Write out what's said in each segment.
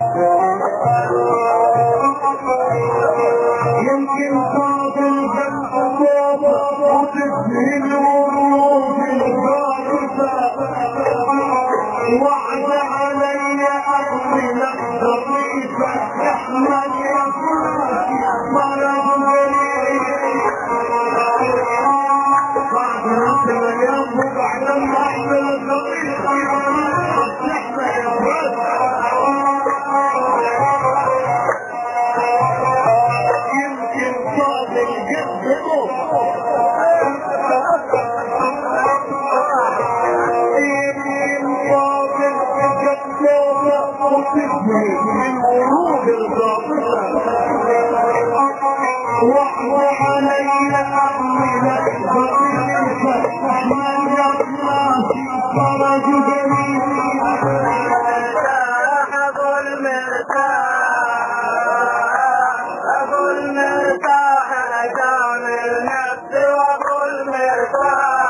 يمكن فاضل جنب بابا وتبني الورود البارزة وعد علي أرضي لك ضيفة احمد يا فراشي مرض غريب بعد نص الايام وبعد ما احمل الضيفة احنا يا يمكن فاضل جنب من ورود الضابطة وحوى علي أحمل بطيئة من يطلع فرج جميل أبو المرتاح أبو المرتاح نجام النفس وأبو المرتاح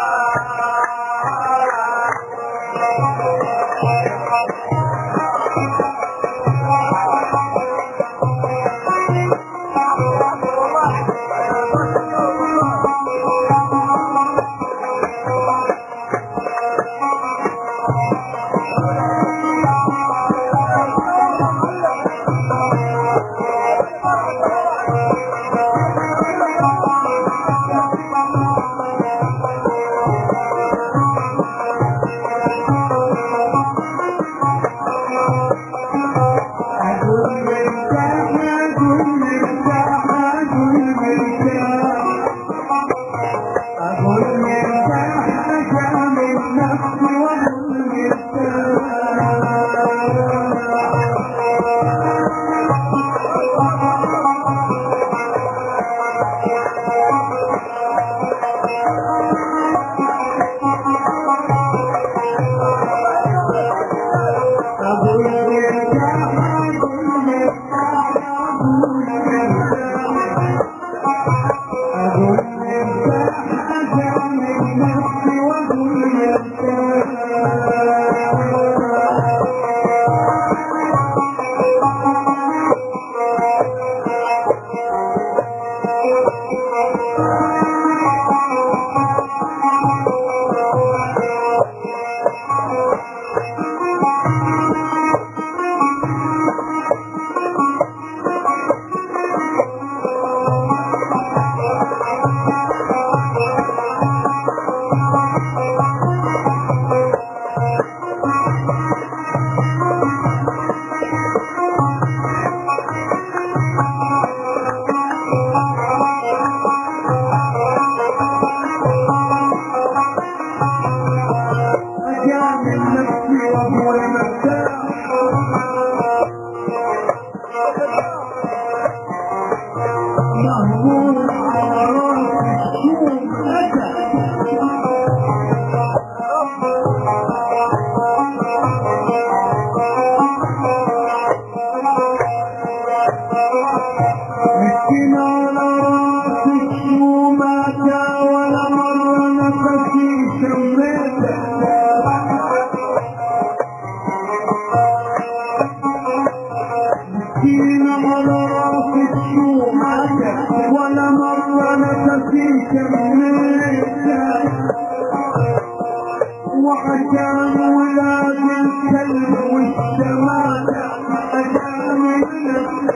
مهموم على راس الشوم أتى مسكين على راس الشوم أتى ولا مرة نفسي شميته مسكين على راس الشوم أتى ولا مرة نفسي شميته وحكام ولاد الكلب والشماتة أجام النفس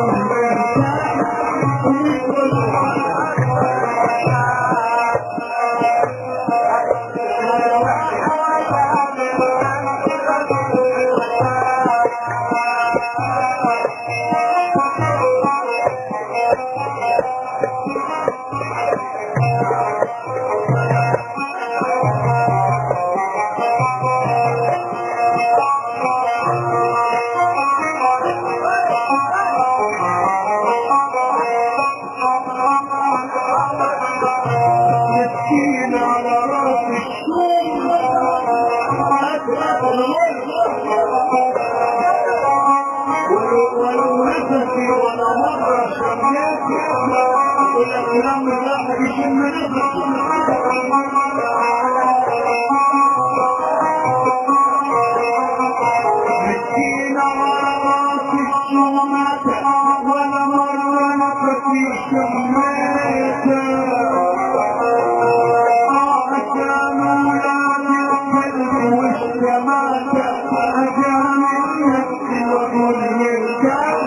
مسكين على راس الشوم ولو ولو نفسي ولا مرة شميتي والأفلام الواحد يشم مسكين على راس الصومات ولا مرة نفسي شميته كانوا لا الكلب والشماتة أجاني نفسي وأقول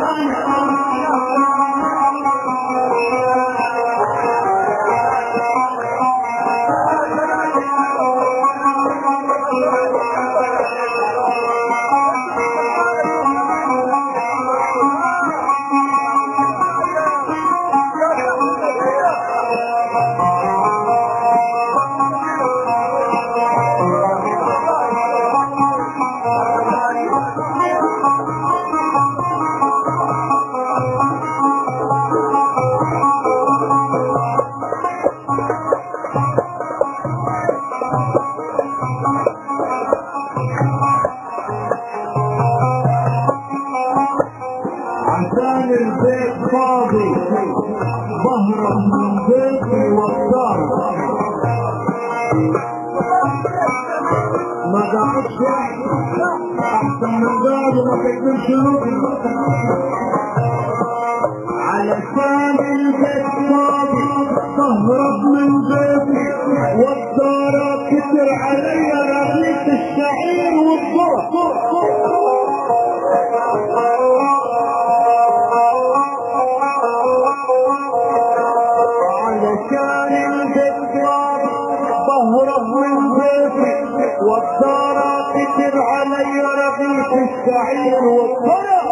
عشان البيت فاضي بهرب من بيتي واختار ما قعدش احسن من قاعد وما كدمش علشان البيت فاضي بهرب من بيتي والدار كتر علي رغيف الشعير والذرة علشان الجدار بهرب من بيتي والدار كتر علي رغيف الشعير والطرى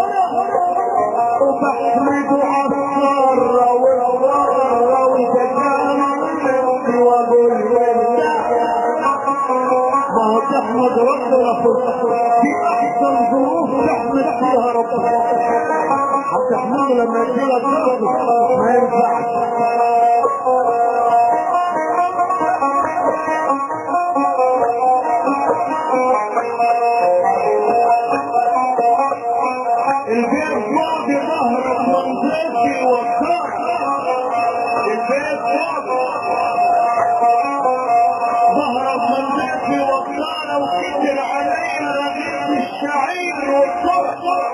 وبحمد عالصار والضار وتجاني نفسي واقول لله ما هو تحمد ربنا في احسن ظروف تحمد فيها ربنا هتحمد لما يجيلك ضرب ما ينفعش البيت فاضي ظهر منطقتي والكار البيت فاضي ظهر منطقتي والكار وكتر علي رغيف الشعير والكار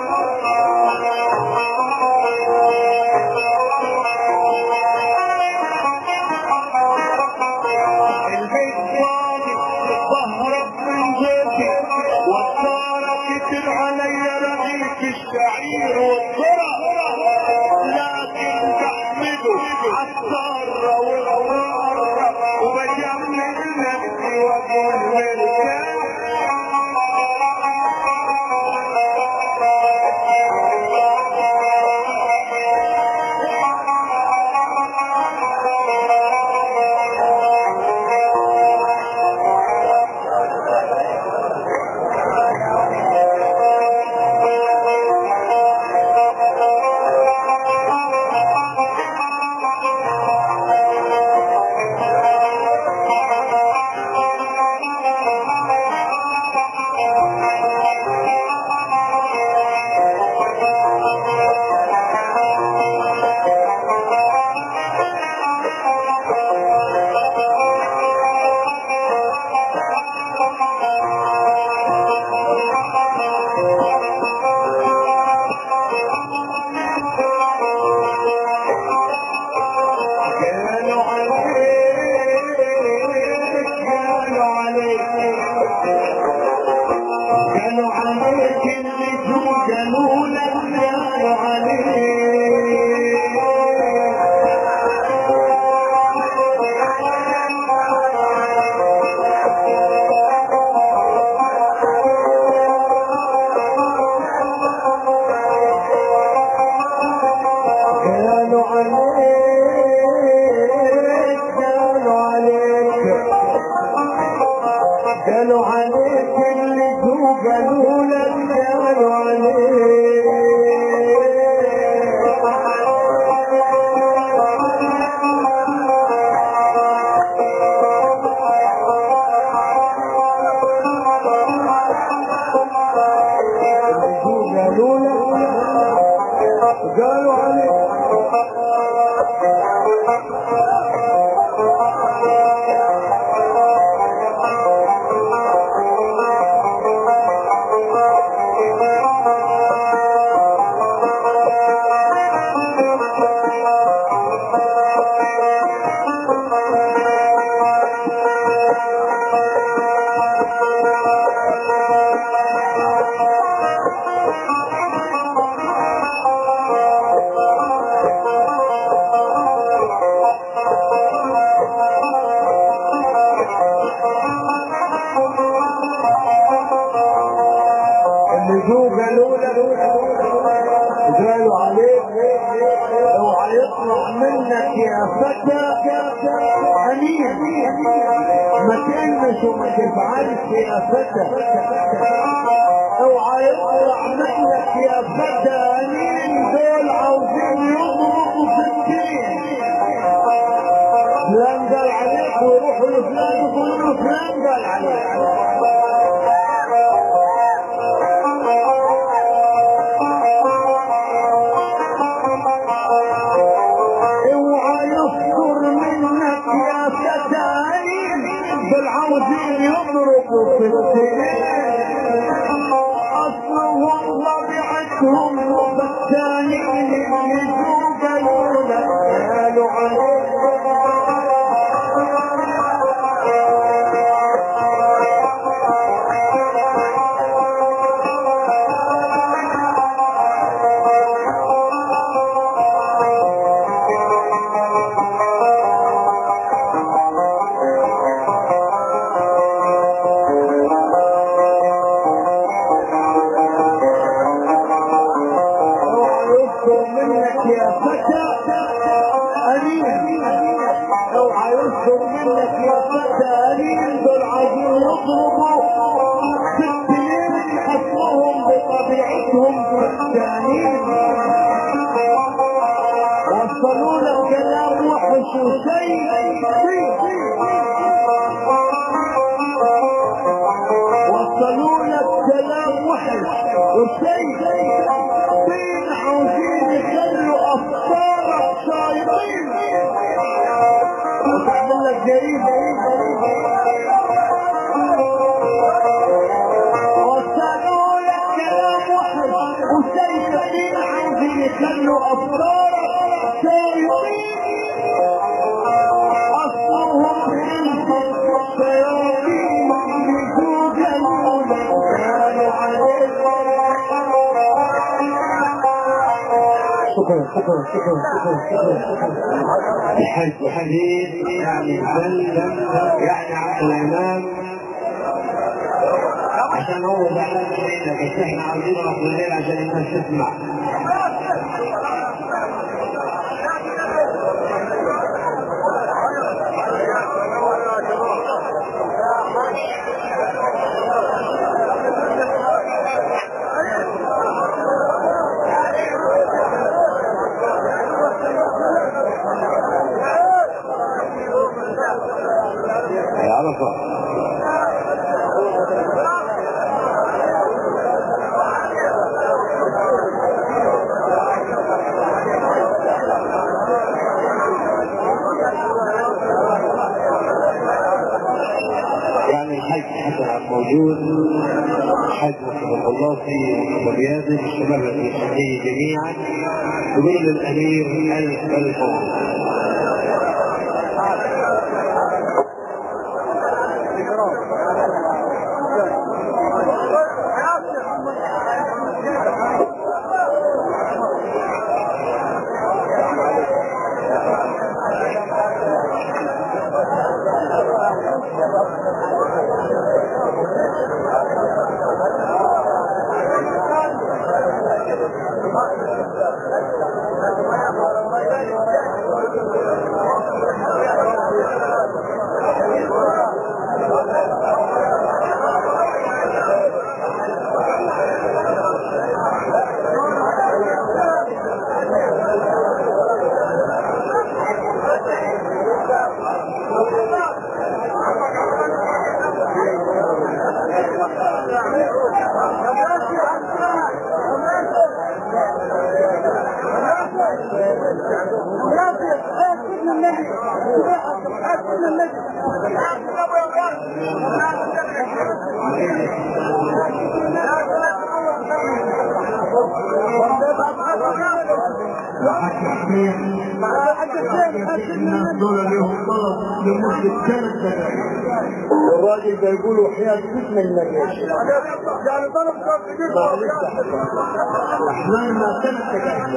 البيت فاضي بهرب من بيتي والثارة كتر علي رغيف الشعير والذرة لكن تحمده عالثارة والغرة وبجمل نفسي واقول مرتاح كانوا عليك كانوا عليك كانوا عليك اللي جنوا لك كانوا عليك كانوا عليك كانوا عليك قالوا عليك اللي جو قالوا لك قالوا عليك اللي جو قالوا لك قالوا عليك يطلع منك يا فتى أمين ما تنش وما تفعلش يا فتى اوعى يطلع منك يا فتى أمين دول عاوزين يضربوا في الدين فلان قال عليك ويروحوا لفلان يقولوا له فلان قال عليك اوعى يصدر منك يا فتاين بالعاوزين يضربوا في السنين اصلهم طبيعتهم فتانين يجوا قالوا لك قالوا يصدر منك يا فتى أمين اوعى يصدر منك يا فتى أمين دول عايزين يضربوا ست ليل حصلهم بطبيعتهم فرسانين وصلوا لك كلام وحش وسيء وصلوا لك كلام وحش وسيء بين عاوزين يخلوا افكارك شايطين وتعمل لك جريمه وصلوا لك كلام وحش وسيء بين عاوزين يخلوا افكارك شايطين اصلهم خلفوا شياطين يجوا قالوا كانوا عليك شكرا شكرا شكرا شكرا شكرا الحج حديث يعني بل يعني عبد الامام عشان هو زعلان منك بس احنا عاوزين نروح بالليل عشان الناس تسمع يا عرفه يعني الحج حسن موجود حج وفق الله في رياضه الشباب المسلمين جميعا يقول للامير الف الف مبروك. وحكي حسين الناس دول لهم طلب لمدة ثلاث دقائق والراجل بيقول وحياة جسم النبي يعني طلب احنا ثلاث دقائق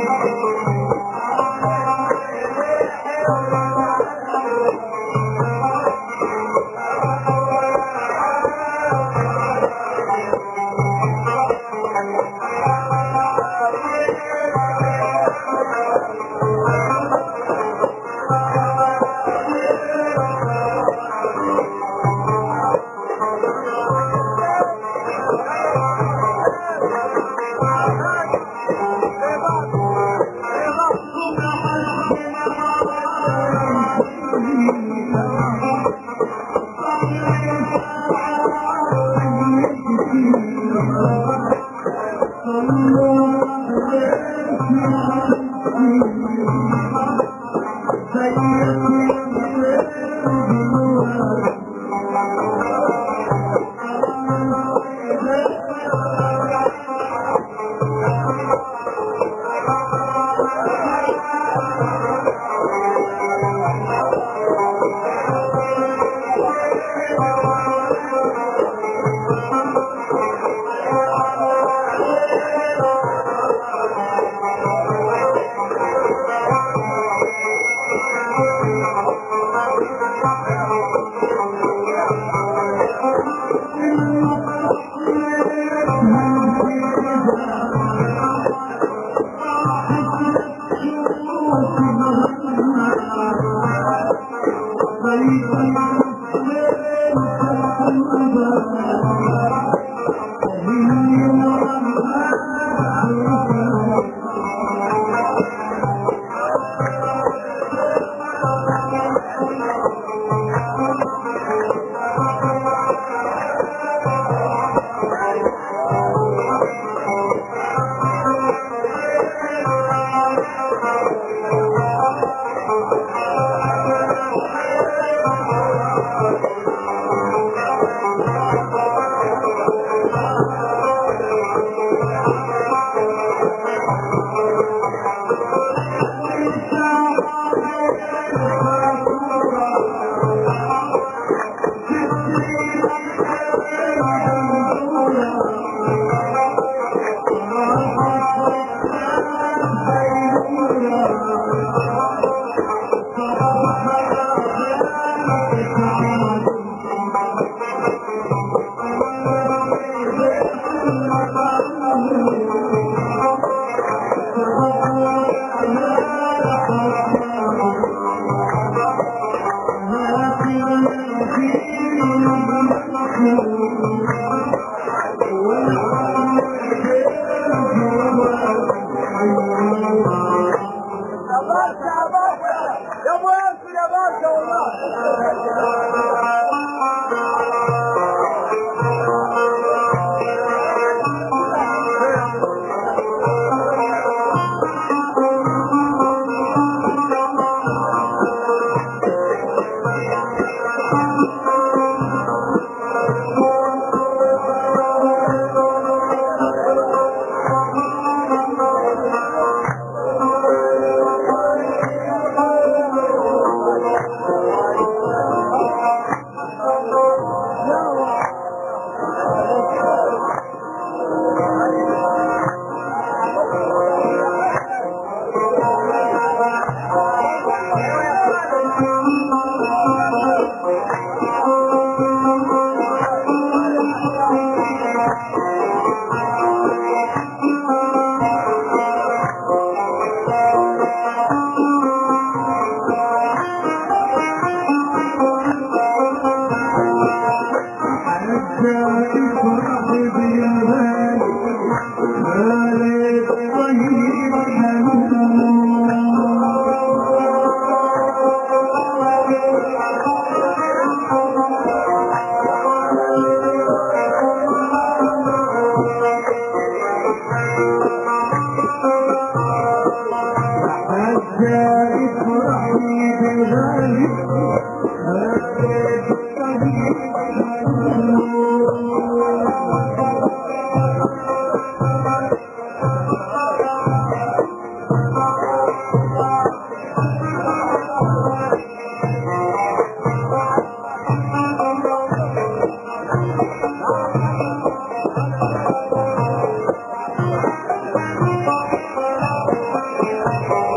يا ابو ياسر يا باشا والله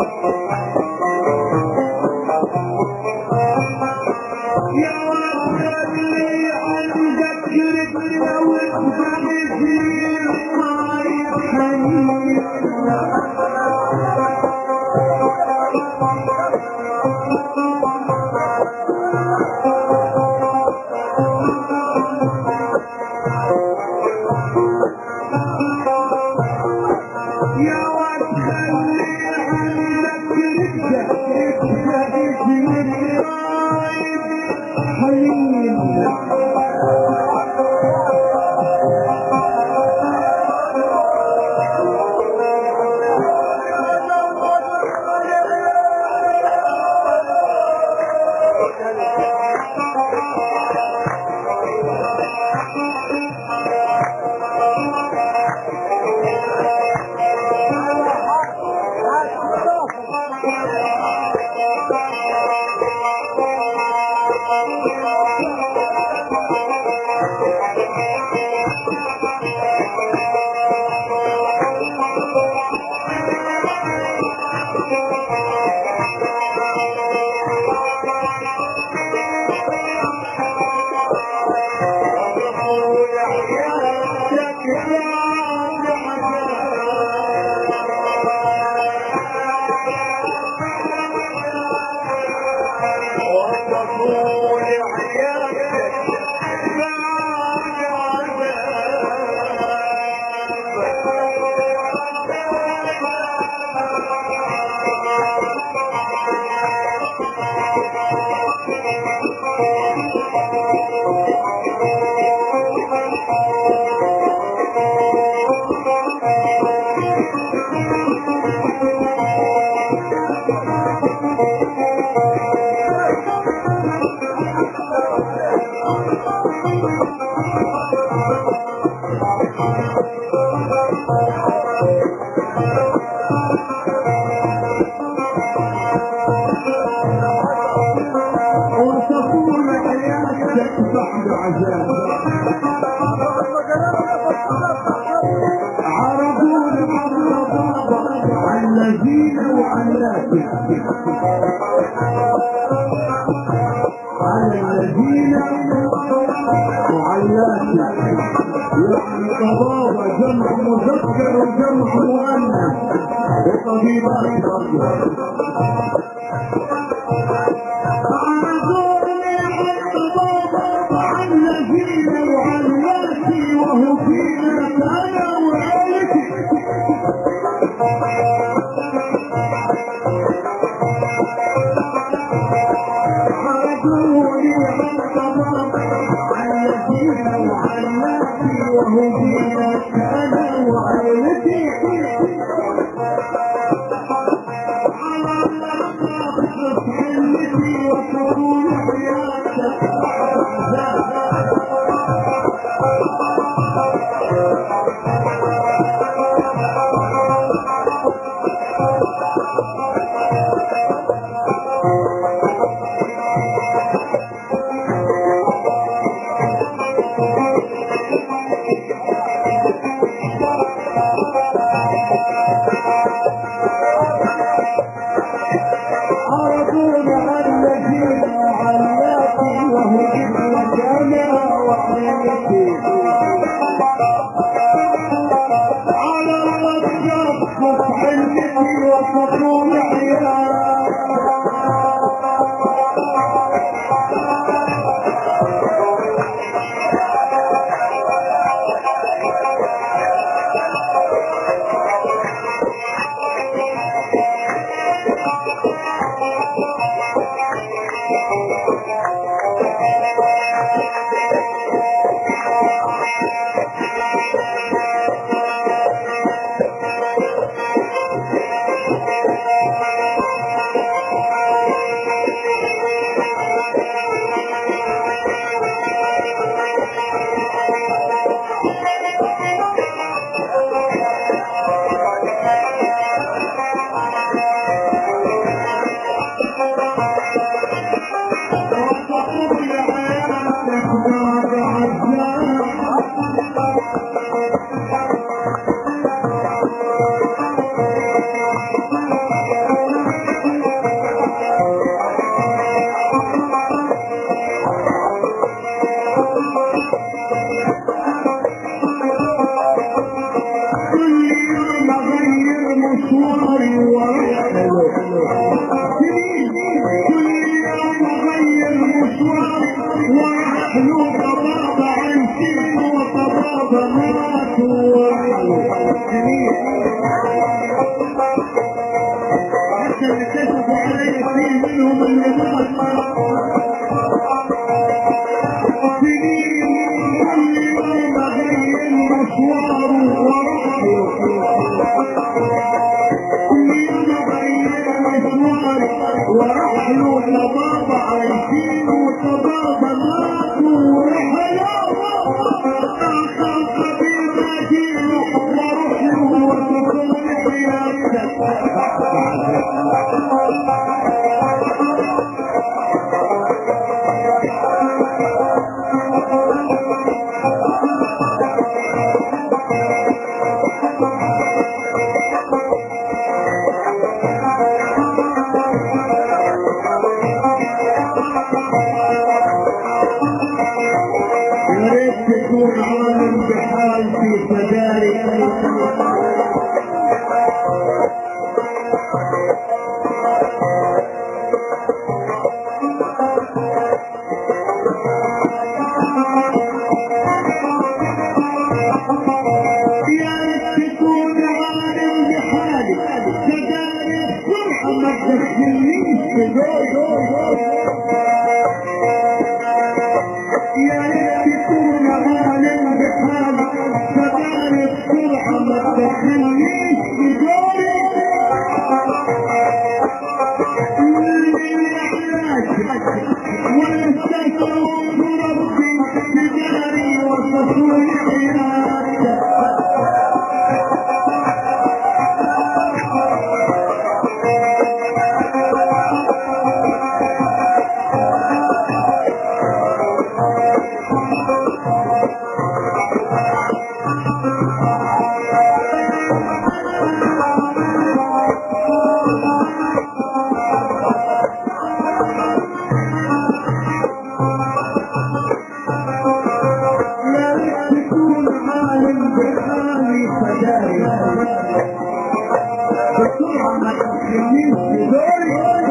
يا ولد اللي عندك رجل وتفرجين طاير حنين يا ولد خلي عندك رجل وتفرجين طاير حنين وتكون حياتك بعد عذاب عرفوا الحق عن الذين وعلاته على الذين وعلاته يعني طبابة جمع مذكر وجمع مؤنث وطبيبات برضه الذين وعلاتي وهو فينا انا وعائلتي عرضوني عالطباب الذين وعلاتي وهو فينا انا وعائلتي على الله حلتي وتكون حياتك عرضون عن الذين وعلاتي وهم وكانا وعليتي على المتجر حلتي وفطول عيال مشواري ورحله سنين كل يوم اغير مشواري ورحله طبابة عايشين وطبابة ماتوا ورحله سنين حتى اللي كشفوا علي فيه منهم اللي مات سنين كل يوم اغير مشواره ورحله كل يوم اغير مشواره ورحله طبابة عايشين وطبابة ماتوا ورحله اخر قبيل اجيله واروح له وتكون حياتك يا ريت تكون عالم بحال في فدارك يا ريت تكون عالم بحالك فدارك فرحة ما تدخلنيش في دول يا ريت تكون عالم بحالك فدارك فرحة ما تدخلنيش في دوري واستكبر ربي بداري وتصون حياتك يا ريت تكون عالم بحالي فداري بسرعة ما تخلينيش في دوري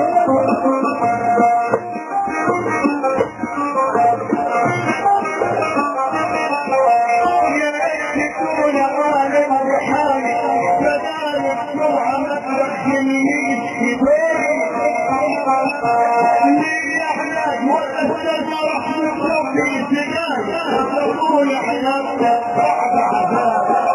يا ريت تكون عالم بحالي فداري بسرعة ما تخلينيش في دوري ليه احلام ولا استرجع رحمة ربي سنان تقول حياتك بعد عذاب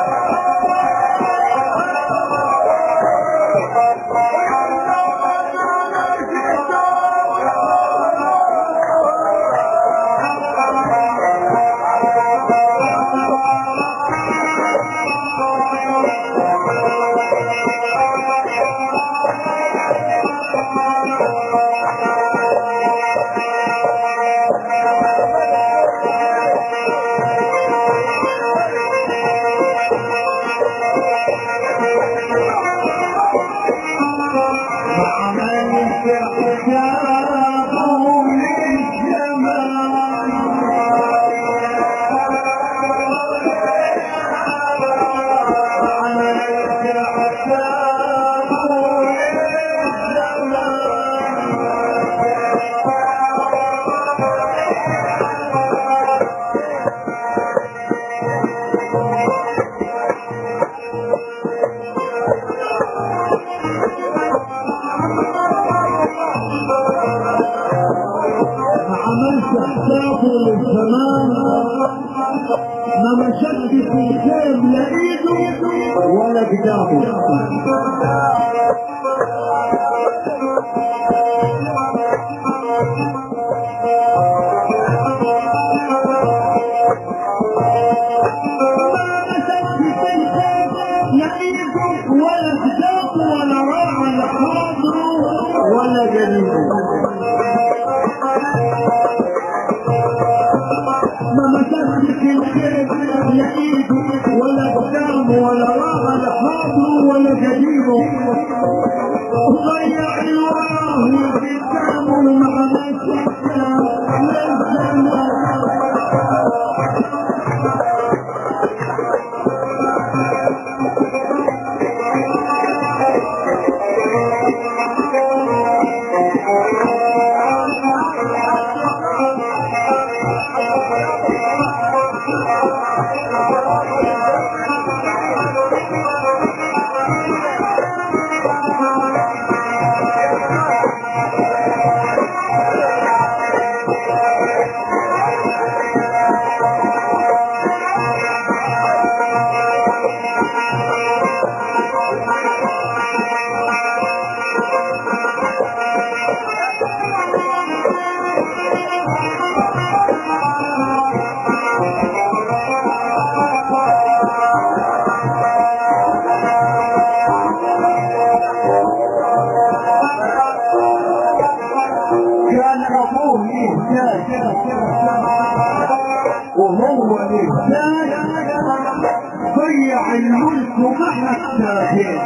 عملت حسابه للزمان عملت حسابه عملت حسابه للزمان ما مشت في خير لا ايده ولا قدامه ما مشت في خير لا ايده ولا قدامه ولا راعى لحاضره ولا قريبه ما مسكت الخير لا ايده ولا قدامه ولا راغب حاضره ولا قديمه وضيع الوراه قدامه مع مسكته محتاج وهو محتاج ضيع الملك مع التاجين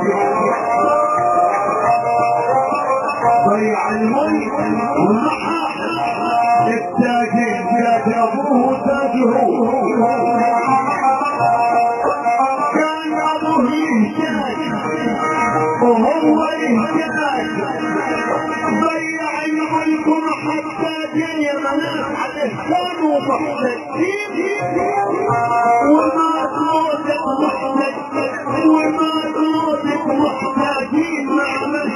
ضيع الملك مع التاجين تاج ابوه تاجه كان ابوه يحتاج وهو يحتاج ضيع الملك مع التاجين يا مناس عليه كانوا محتاجين وما موتك محتاج وما موتك محتاجين مع من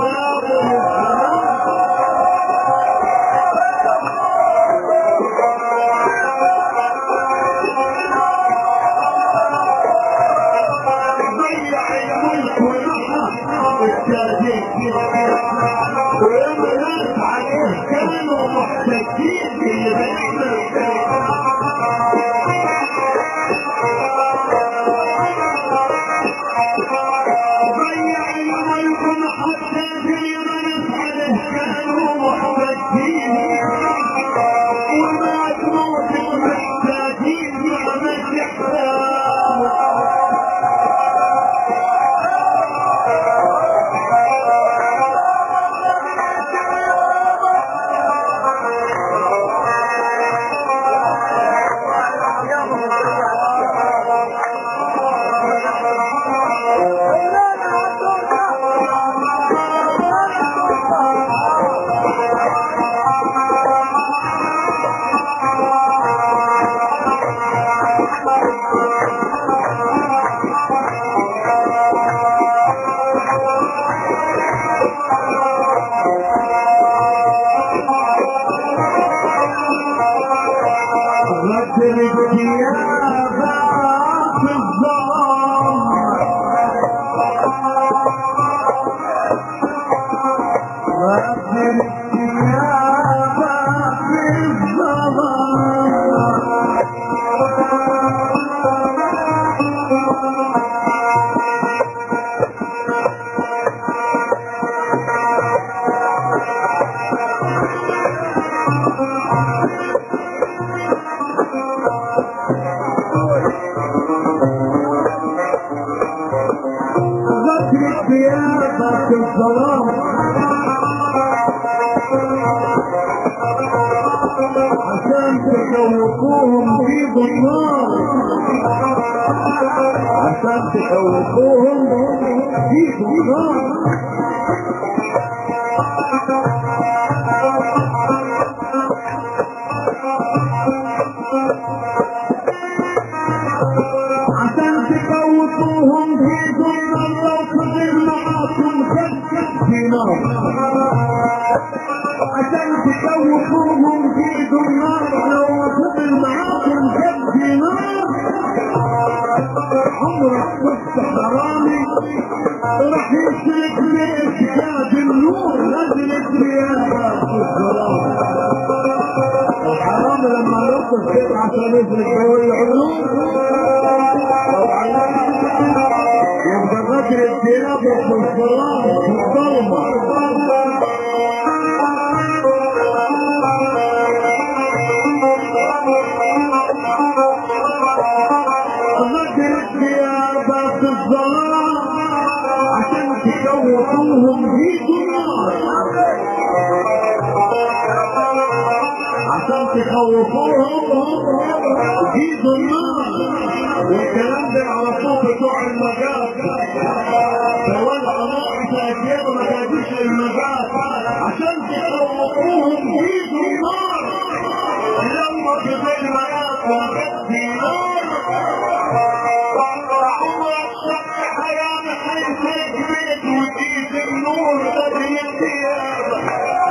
ضيع الملك ومحى التاجين ولما ناس عليه كانوا محتاجين اللي بيعملوا ضيع الملك حتى في من عليه كانوا محتاجين وما تموت محتاجين مع من يحتاج غدر الثياب في الظلام غدر الثياب في الظلام غدر الثياب في الظلام عشان تشوقوهم في النار عشان تشوقوهم في النار عشان تخوفوهم في النار لو فضل معاكم كذب في نار عشان تخوفوهم في النار لو فضل معاكم كذب نار عمرك كنت حرامي راح يسلك بإسكاد النور نزلت رياضة في الظلام الحرام لما يرقص كده عشان يسلك بيولع النور يبقى غدر الثياب في الظلام في الظلمة غدر الثياب في الظلام عشان تشوقوهم في النار عشان تخوفوهم في النار والكلام ده على طول بتوع المجال سواء العراق تأكيد ما تأتيش المجال عشان تخوفوهم في النار لما تبقى المجال وجد في نار عمرك شك حياة حيث بيت وتجيب النور غدر الثياب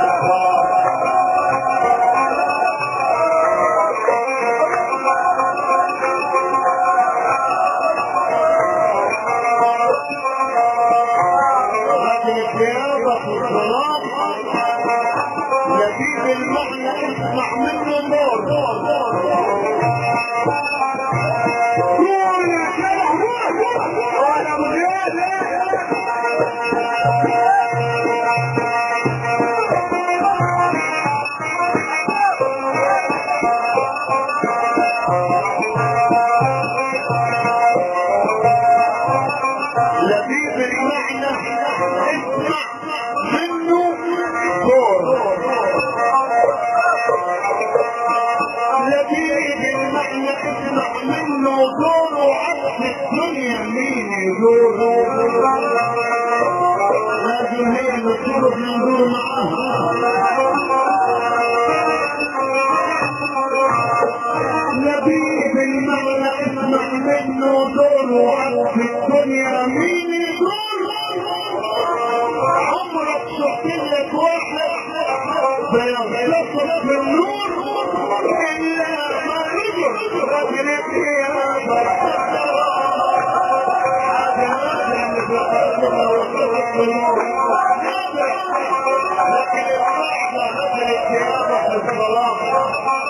هذه الثيابة في الصلاة نجيب المعنى اسمع منه نور نور يا شرح ولا مغير اسمع منه دور لبيب المعنى اسمع منه دور وعطف الدنيا مين يدور لازم هي اللي تصرف ندور معاها لبيب المعنى اسمع منه دور وعطف الدنيا مين يدور عمرك شفت لك واحد بيغلطك بالنور الا ما رجل رجل الثياب لكن الصعبة رجل الثياب في الظلام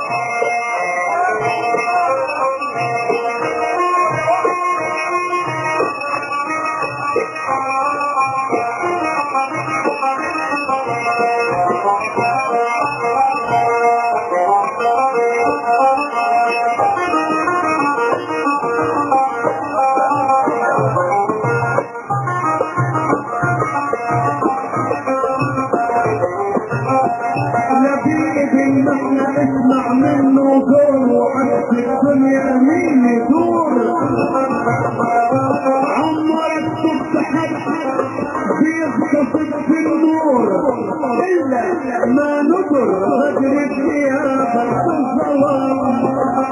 لبيب المعنى اسمع منه دور وعكس الدنيا مين يدور عمرك شفت حد بيغتصب في النور الا ما ندر رجل الثياب في الظلام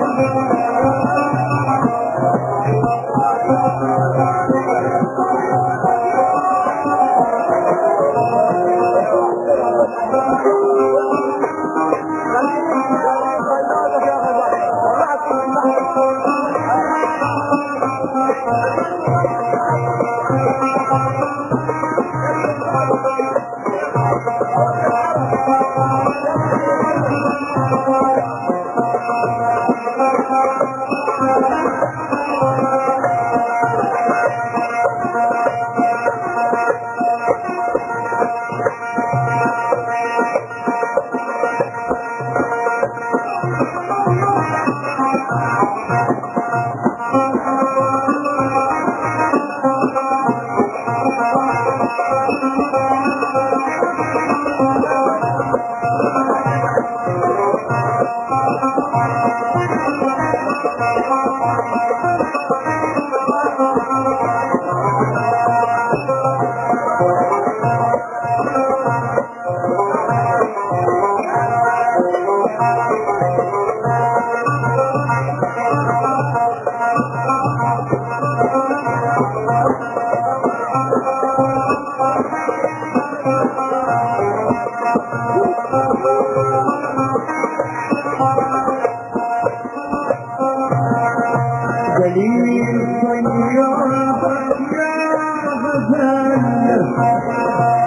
دليل طيارتك يا غزال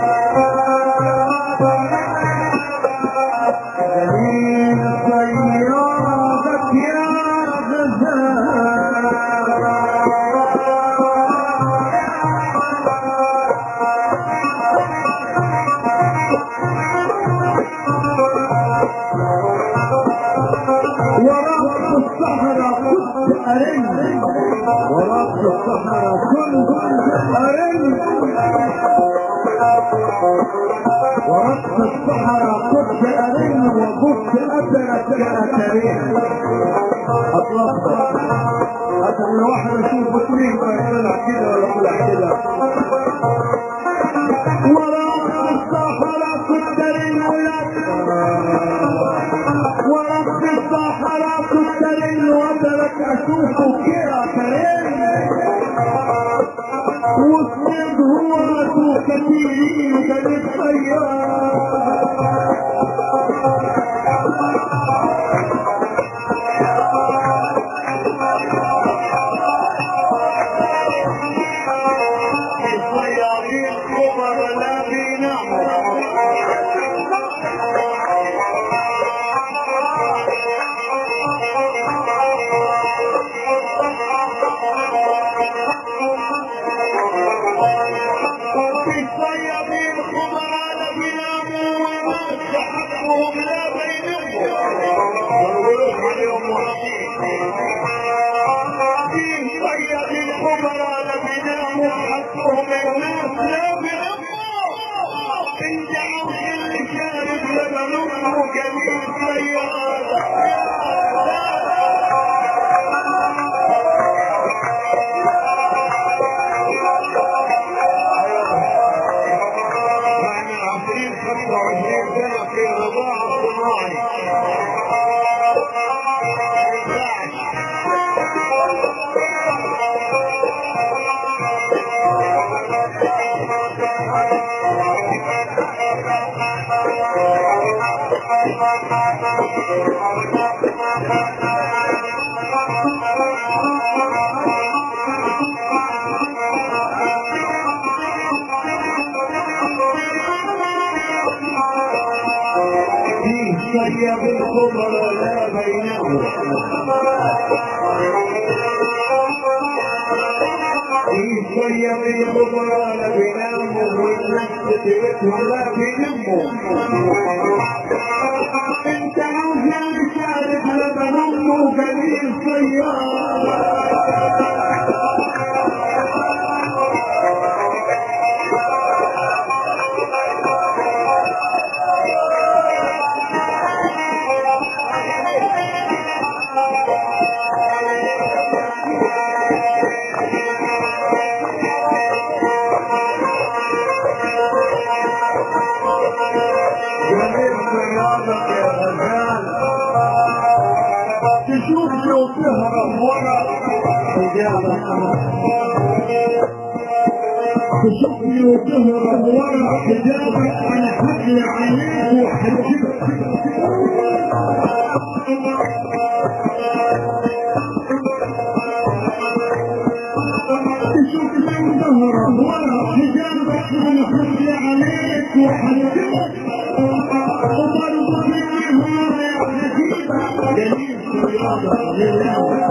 دليل طيارتك يا ورقص الصحراء كنت أرن ورقص الصحراء كنت أرن ورقص الصحراء كنت أرن وكنت أثرت كأثرين أطلقت حتى من واحد يشوف اثنين طلع كده ولا طلع كده ورقص الصحراء كنت أرن ولك ورب الصحراء كنت وترك اشوفه كده كريم واسند هو كثيرين كان الطيار الطيارين كبر لا بيناموا في الصيادين خبراء لا بيناموا وناس حقهم لا بيناموا والولوك عليهم مرضين في الصيادين خبراء لا بيناموا حقهم الناس لا بيناموا نمه جميل سيارة احنا عشرين خمسة وعشرين سنة في الرضاعة الصناعي ما ينفعش. في شيء بالكبر لا بينهم في شيء بالكبر لا بينهم والنفس تبتهم لا بينهم انت عاوز مش عارف لبن امه جميل سيارة جميل سيارتك يا غزال تشوفني وتهرب ورا تشوفني وتهرب ورا حجابك انا حكي عليك وحجبك تشوفني وتهرب ورا حجابك انا حكي عليك وحجبك وبرضه في النهار يا حبيبي جميل سيارة لله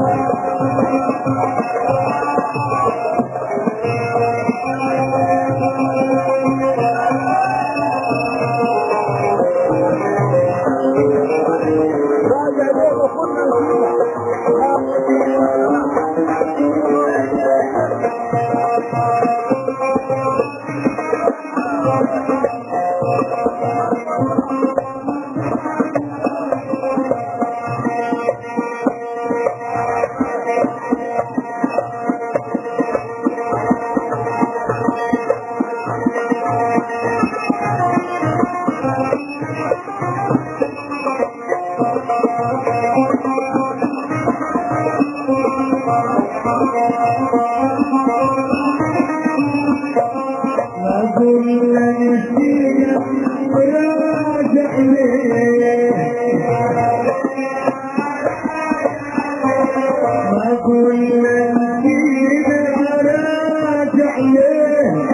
أقول لنسينا راجع ليه أقول لنسينا راجع ليه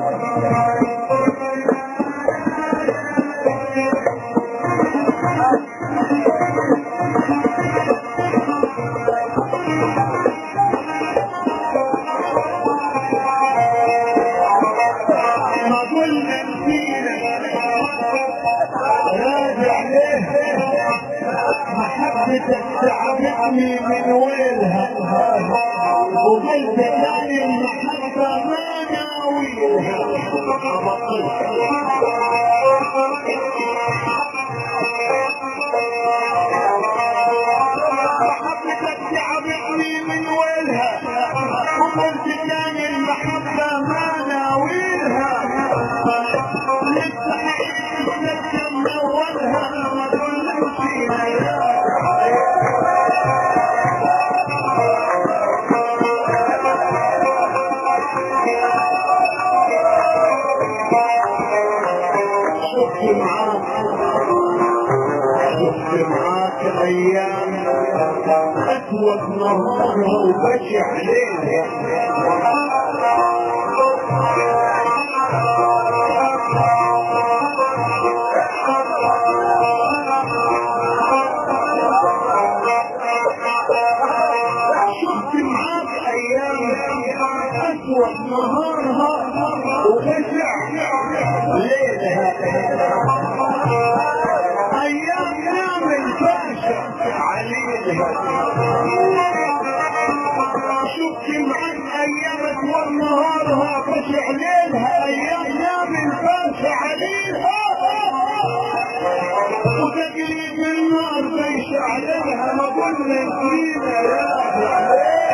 ما قلنا نسينا راجع ليه محبتك تعبتني من ويلها وقلت ثاني المحبة ما ناويلها محبتك تعبتني من ويلها وقلت ثاني المحبة ما ناويلها لسه حياتك من اولها ما كنت فيها شفت معاك شفت معاك ايام اسود نهارها وبشع ليلها شفت معاك ايام اسود نهارها وبشع ليلها ايام نعمل باشا عليها شفت معاك ايامك والنهارها بشع ليلها ايام نعمل باشا عليها وتجري في النار بيشعللها ما قلنا فينا يا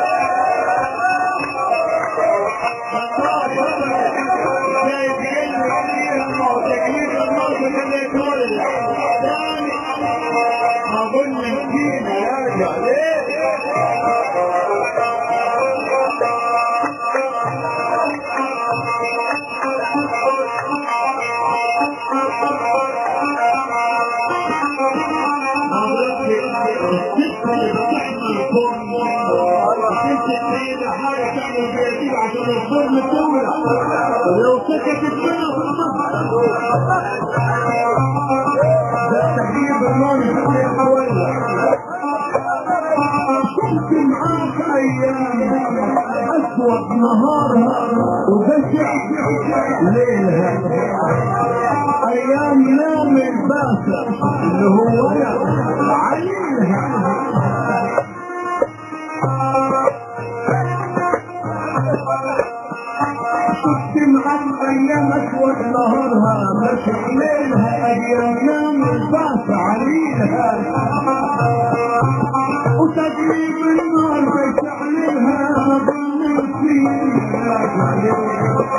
أظن فينا يرجع ليه لو سكتت منها ده تحديد النار حوالي شفت معاك ايام اسود نهارها وبشع ليلها ايام نوم الباسع اللي هو انا عليها شفت معاك ايام اسود نهارها بشع ليلها ايام نوم الباسع عليها وتجريب النار بتعليها ظل فيها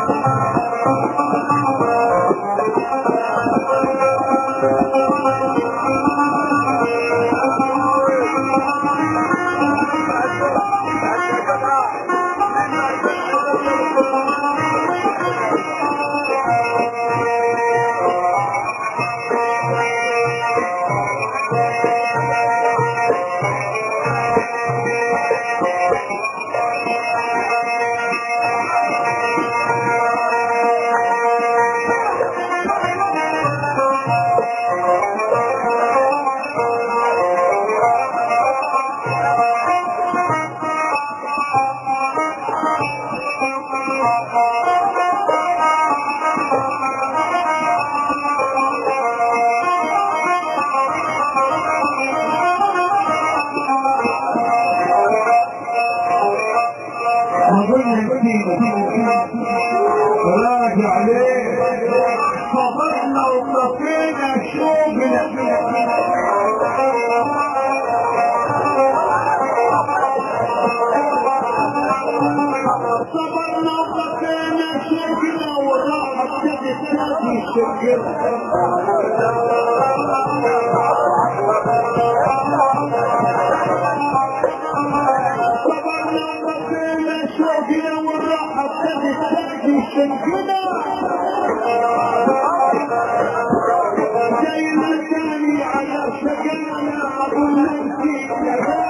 أظن راجع ليه صبرنا وصفينا شوقنا صبرنا وصفينا شوقنا والراحة ابتدت تنادي شوقنا صبرنا وصفينا شوقنا والراحة ابتدت تنادي شوقنا زي ما كان على شكلنا أقول لك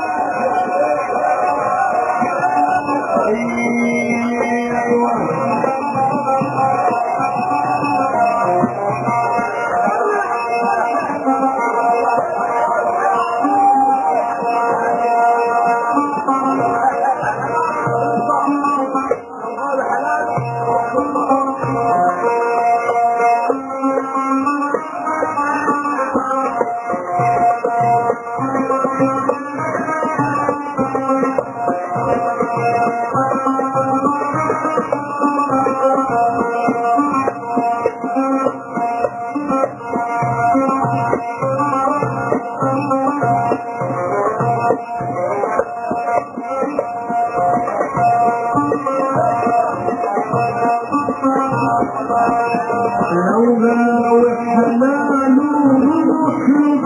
لولا وحلال روح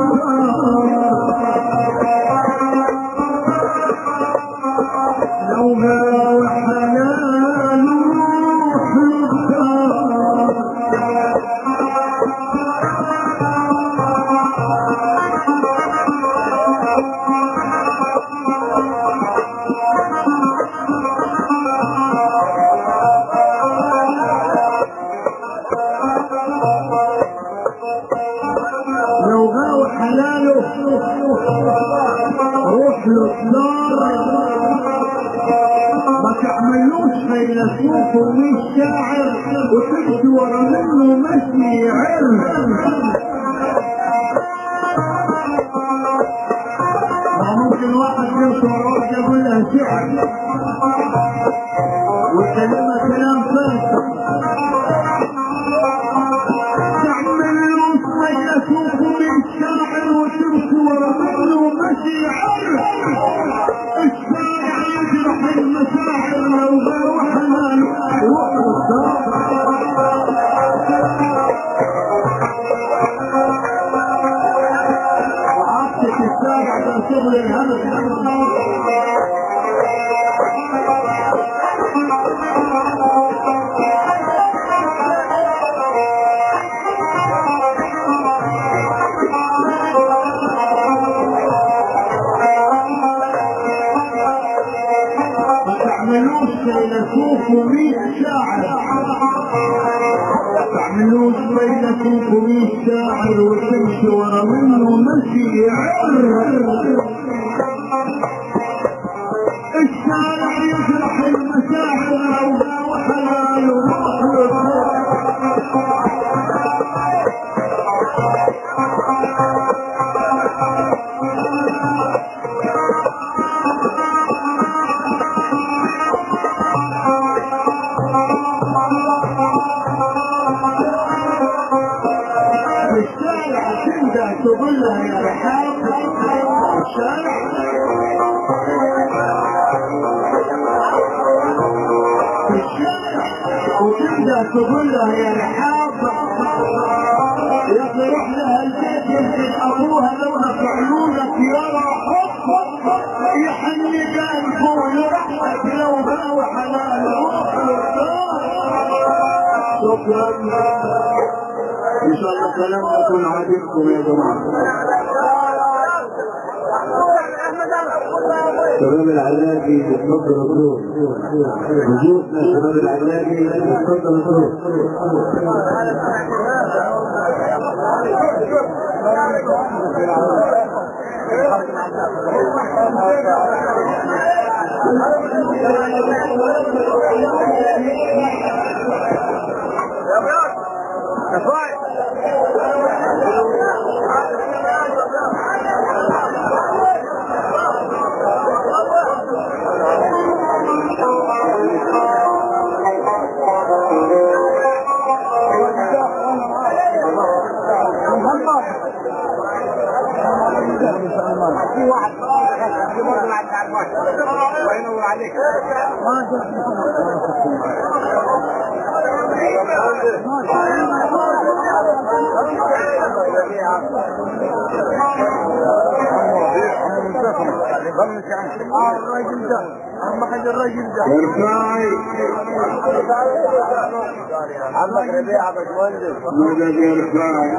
لولا وحلال روح لو غاو حلاله روح له نار ما تعملوش فيلسوف ومش شاعر وتمشي ورا منه مشي علم ما ممكن واحد يمشي ورا واحد يقول لها شعر ويكلمها كلام فاسد تعمل فيلسوف من شغل الهمس ما تعملوش فيلسوف ومئة شاعر ما تعملوش فيلسوف ومئة شاعر وتمشي ورا منه مشي يعر الشارع يجرح المشاعر لو وحلال وروح وروح الشارع تنده تقولها يا رحاب الشارع في الشارع وتنده تقولها يا رحاب يا أخي روح لها البيت يمكن ابوها لوها في عيونك يرى حب يحني قلبه ويرحمك لو باوى حلال روح شكرا ان شاء الله كلام يكون عاجبكم يا جماعه شباب العلاجي اتفضل مبروك وجودنا شباب العلاجي اتفضل مبروك في واحد في برضه مع التعرفات الله ينور عليك الراجل ده اهم حاجه الراجل ده ارفعي عمك ربيع يا باشمهندس مدد ارفعي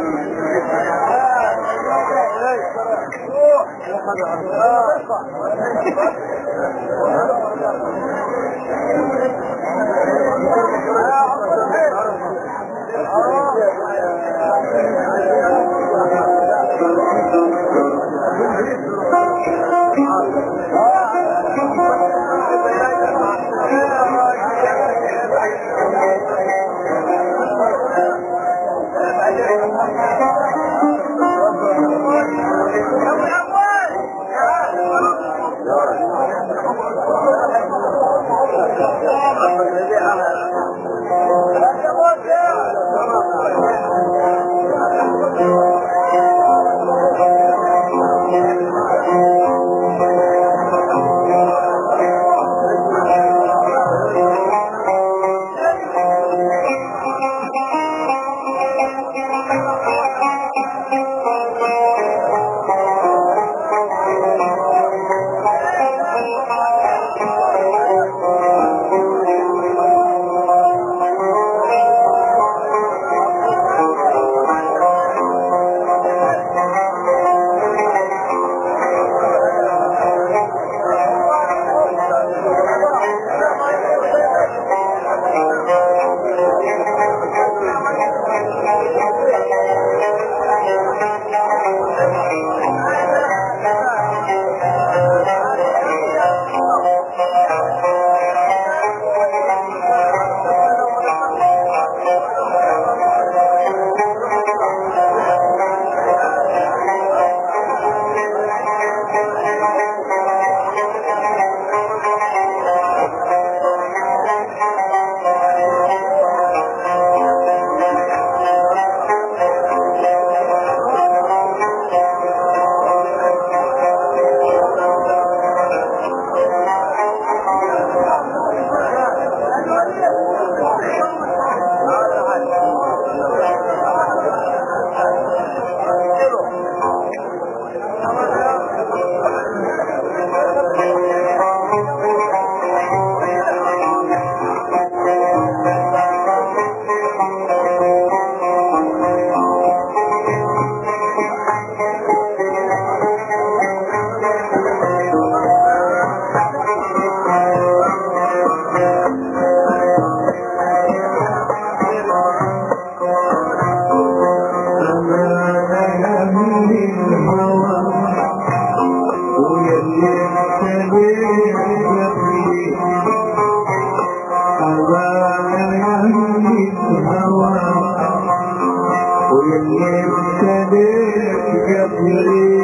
واللي ابتديت قبلي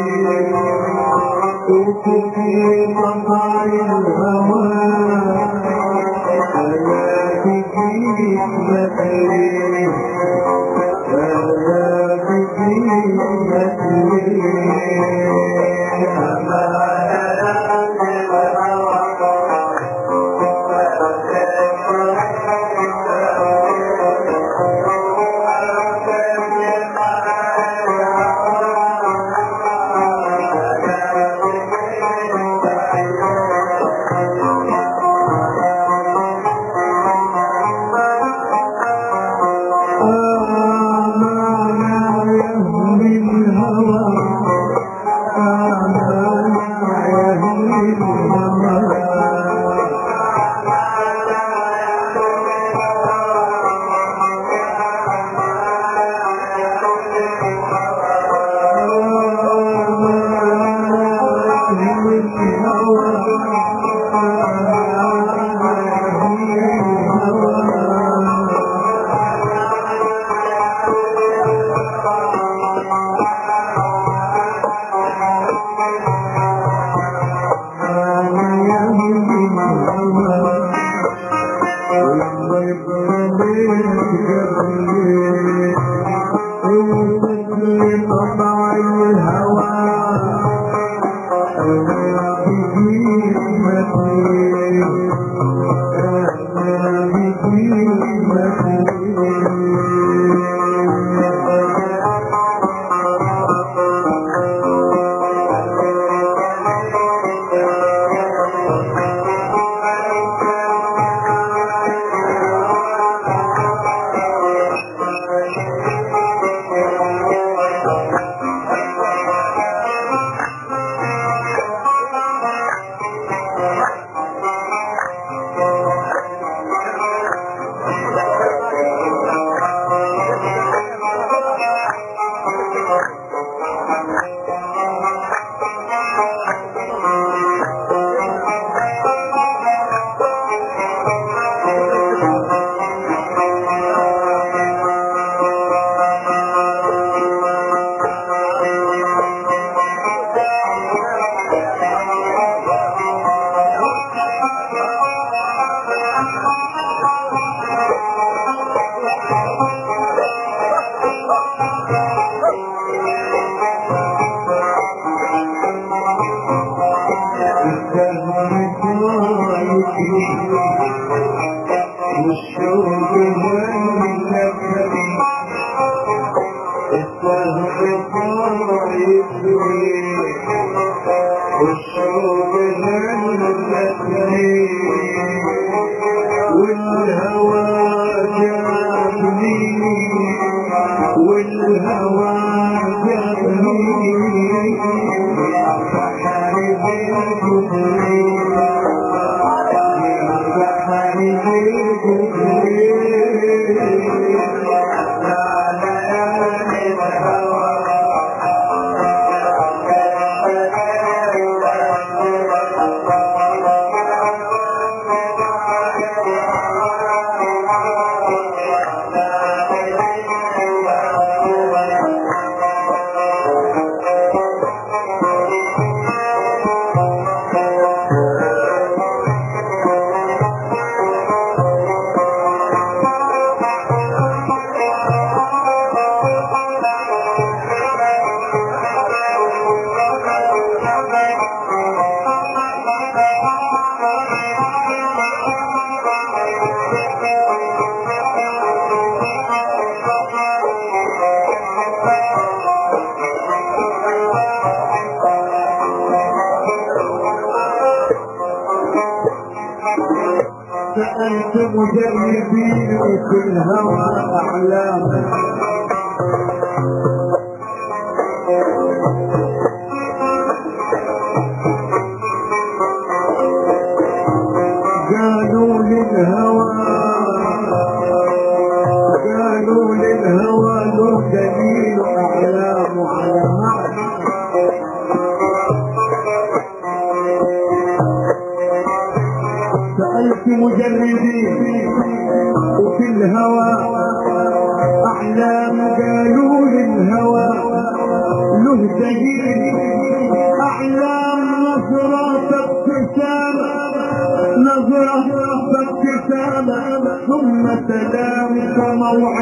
وكفي طبع الهوى أنا بجيب مثلي أنا بجيب مثلي فأنت مجربين في الهوى أحلام قالوا للهوى قالوا للهوى له دليل أحلام على معنى سألت مجردين وفي الهوى أحلام قالوا لي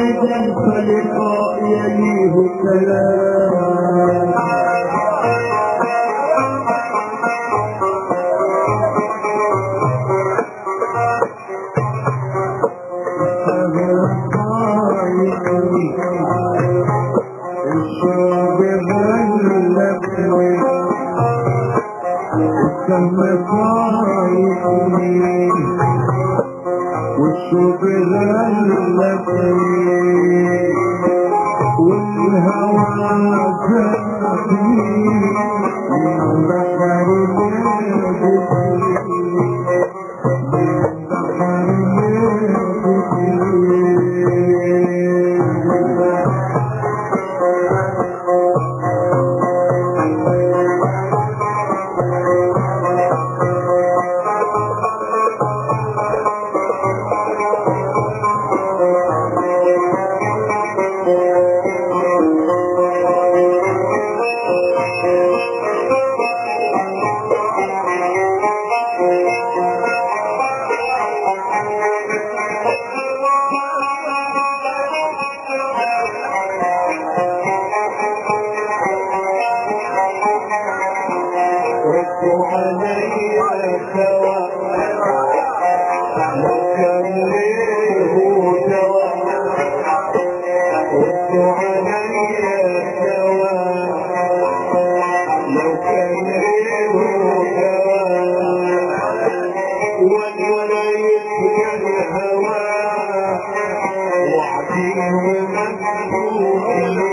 موعدا فلقاء يليه كلام الشوق غلبني كم صايمني والشوق غلبني والهوى زادني من بحر نادتني من بحر نادتني ردوا علي سوا لو كان ليه دوا ردوا علي سوا لو كان ليه دوا ولا يبقى الهوى وعدي ومكتوب